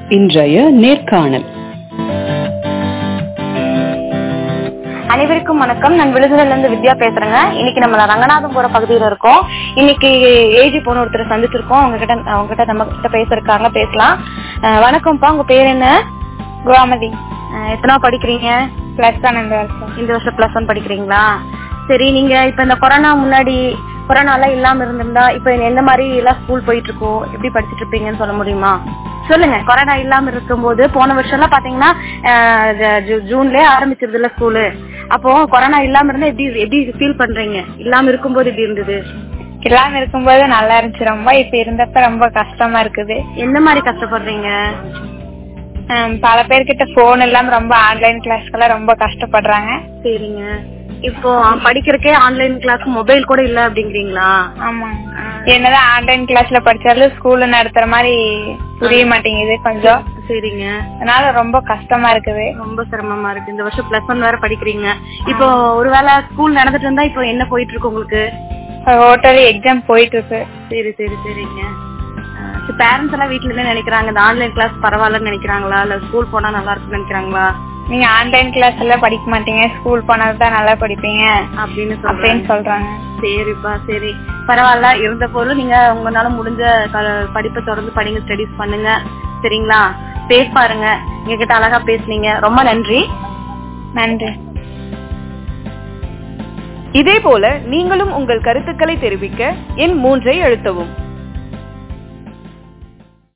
இன்றைய நேர்காணல் அனைவருக்கும் வணக்கம் நான் விழுதுல இருந்து வித்யா பேசுறேங்க இன்னைக்கு நம்ம ரங்கநாதபுரம் பகுதியில இருக்கோம் இன்னைக்கு ஏஜி போன ஒருத்தர் சந்திச்சிருக்கோம் அவங்க கிட்ட அவங்க கிட்ட நம்ம கிட்ட பேசிருக்காங்க பேசலாம் அஹ் வணக்கம்ப்பா உங்க பேர் என்ன கோமதி எத்தனா படிக்கிறீங்க பிளஸ் ஒன் இந்த வருஷம் இந்த வருஷம் பிளஸ் ஒன் படிக்கிறீங்களா சரி நீங்க இப்ப இந்த கொரோனா முன்னாடி கொரோனா எல்லாம் இல்லாம இருந்திருந்தா இப்ப எந்த மாதிரி எல்லாம் ஸ்கூல் போயிட்டு இருக்கோம் எப்படி படிச்சிட்டு இருப்பீங்கன்னு சொல்ல முடியுமா சொல்லுங்க கொரோனா இல்லாம இருக்கும்போது போன வருஷம் எல்லாம் பாத்தீங்கன்னா அஹ், ஜ- ஜூ- ஜூன்லயே ஆரம்பிச்சிருது இல்ல ஸ்கூலு அப்போ கொரோனா இல்லாம இருந்தா எப்படி எப்படி ஃபீல் பண்றீங்க இல்லாம இருக்கும்போது எப்படி இருந்தது இல்லாம இருக்கும்போது நல்லா இருந்துச்சு ரொம்ப இப்ப இருந்தப்ப ரொம்ப கஷ்டமா இருக்குது எந்த மாதிரி கஷ்டப்படுறீங்க ஹம், பல பேர்கிட்ட போன் இல்லாம ரொம்ப ஆன்லைன் கிளாஸ்க்கெல்லாம் ரொம்ப கஷ்டப்படுறாங்க சரிங்க இப்போ படிக்கிறக்கே ஆன்லைன் கிளாஸ் மொபைல் கூட இல்ல அப்படிங்கிறீங்களா ஆமா என்னதான் ஆன்லைன் கிளாஸ்ல படிச்சாலும் ஸ்கூல்ல நடத்துற மாதிரி புரிய மாட்டேங்குது கொஞ்சம் சரிங்க அதனால ரொம்ப கஷ்டமா இருக்குது ரொம்ப சிரமமா இருக்கு இந்த வருஷம் பிளஸ் ஒன் வேற படிக்கிறீங்க இப்போ ஒருவேளை ஸ்கூல் நடந்துட்டு இருந்தா இப்போ என்ன போயிட்டு இருக்கு உங்களுக்கு ஹோட்டல் எக்ஸாம் போயிட்டு இருக்கு சரி சரி சரிங்க பேரண்ட்ஸ் எல்லாம் வீட்ல என்ன நினைக்கிறாங்க இந்த ஆன்லைன் கிளாஸ் பரவாயில்லன்னு நினைக்கிறாங்களா இல்ல ஸ்கூல் போனா நல்லா இருக்கும்னு நினைக்கிறாங்களா நீங்க ஆன்லைன் கிளாஸ் எல்லாம் படிக்க மாட்டீங்க ஸ்கூல் போனதுதான் நல்லா படிப்பீங்க அப்படின்னு அப்படின்னு சொல்றேன் சொல்றாங்க சரிப்பா சரி பரவாயில்ல இருந்த போதும் நீங்க உங்களால முடிஞ்ச க- படிப்பை தொடர்ந்து படிங்க ஸ்டடிஸ் பண்ணுங்க சரிங்களா பேச பாருங்க எங்க கிட்ட அழகா பேசுனீங்க ரொம்ப நன்றி நன்றி இதேபோல நீங்களும் உங்கள் கருத்துக்களை தெரிவிக்க எண் மூன்றை அழுத்தவும்